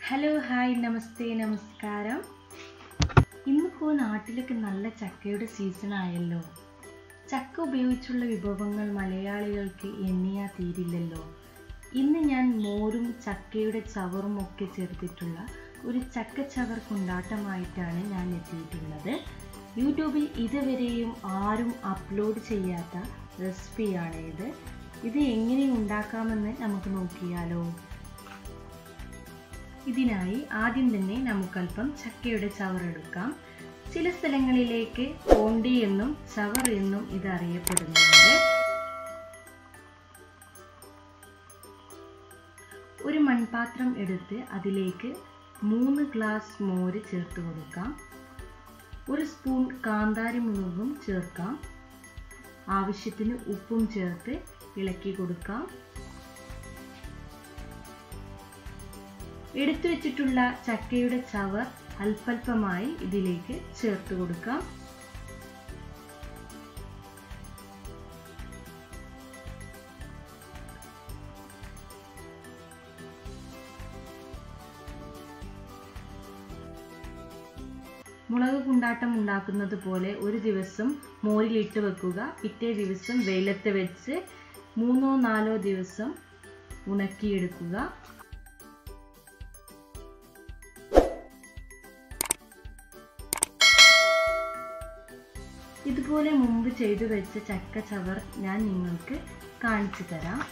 hello hi നമസ്തേ നമസ്കാരം ഇന്നിപ്പോൾ നാട്ടിലൊക്കെ നല്ല ചക്കയുടെ സീസൺ ആയല്ലോ ചക്ക ഉപയോഗിച്ചുള്ള വിഭവങ്ങൾ മലയാളികൾക്ക് എണ്ണിയാ തീരില്ലല്ലോ ഇന്ന് ഞാൻ മോരും ചക്കയുടെ ചവറും ഒക്കെ ചേർത്തിട്ടുള്ള ഒരു ചക്ക ചവർ കൊണ്ടാട്ടമായിട്ടാണ് ഞാൻ എത്തിയിട്ടുള്ളത് യൂട്യൂബിൽ ഇതുവരെയും ആരും അപ്ലോഡ് ചെയ്യാത്ത റെസിപ്പിയാണ് ഇത് ഇത് എങ്ങനെ ഉണ്ടാക്കാമെന്ന് നമുക്ക് നോക്കിയാലോ ഇതിനായി ആദ്യം തന്നെ നമുക്കല്പം ചക്കയുടെ ചവർ എടുക്കാം ചില സ്ഥലങ്ങളിലേക്ക് കോണ്ടി എന്നും ചവർ എന്നും ഇത് അറിയപ്പെടുന്നുണ്ട് ഒരു മൺപാത്രം എടുത്ത് അതിലേക്ക് മൂന്ന് ഗ്ലാസ് മോര് ചേർത്ത് കൊടുക്കാം ഒരു സ്പൂൺ കാന്താരി മുളകും ചേർക്കാം ആവശ്യത്തിന് ഉപ്പും ചേർത്ത് ഇളക്കി കൊടുക്കാം എടുത്തു വെച്ചിട്ടുള്ള ചക്കയുടെ ചവർ അല്പല്പമായി ഇതിലേക്ക് ചേർത്ത് കൊടുക്കാം മുളക് കുണ്ടാട്ടം ഉണ്ടാക്കുന്നത് പോലെ ഒരു ദിവസം മോരിലിട്ട് വെക്കുക പിറ്റേ ദിവസം വെയിലത്ത് വെച്ച് മൂന്നോ നാലോ ദിവസം ഉണക്കിയെടുക്കുക ഇതുപോലെ മുമ്പ് ചെയ്തു വെച്ച ചക്ക ചവർ ഞാൻ നിങ്ങൾക്ക് കാണിച്ചു തരാം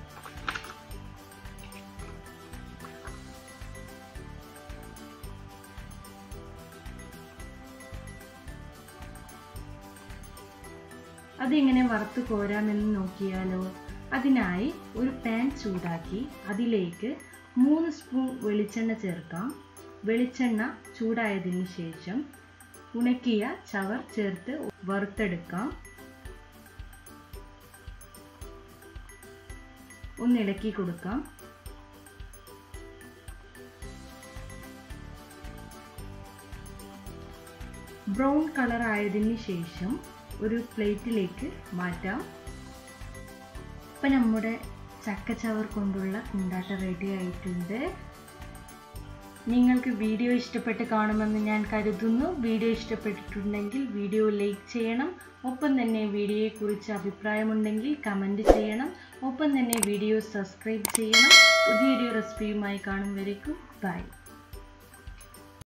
അതെങ്ങനെ വറുത്ത് കോരാമെന്ന് നോക്കിയാലോ അതിനായി ഒരു പാൻ ചൂടാക്കി അതിലേക്ക് മൂന്ന് സ്പൂൺ വെളിച്ചെണ്ണ ചേർക്കാം വെളിച്ചെണ്ണ ചൂടായതിനു ശേഷം ഉണക്കിയ ചവർ ചേർത്ത് വറുത്തെടുക്കാം ഒന്ന് ഇളക്കി കൊടുക്കാം ബ്രൗൺ കളർ ആയതിനു ശേഷം ഒരു പ്ലേറ്റിലേക്ക് മാറ്റാം ഇപ്പം നമ്മുടെ ചക്കച്ചവർ കൊണ്ടുള്ള കുണ്ടാട്ട റെഡി ആയിട്ടുണ്ട് നിങ്ങൾക്ക് വീഡിയോ ഇഷ്ടപ്പെട്ട് കാണുമെന്ന് ഞാൻ കരുതുന്നു വീഡിയോ ഇഷ്ടപ്പെട്ടിട്ടുണ്ടെങ്കിൽ വീഡിയോ ലൈക്ക് ചെയ്യണം ഒപ്പം തന്നെ വീഡിയോയെക്കുറിച്ച് അഭിപ്രായമുണ്ടെങ്കിൽ കമൻറ്റ് ചെയ്യണം ഒപ്പം തന്നെ വീഡിയോ സബ്സ്ക്രൈബ് ചെയ്യണം പുതിയൊരു റെസിപ്പിയുമായി കാണും വരേക്കും ബൈ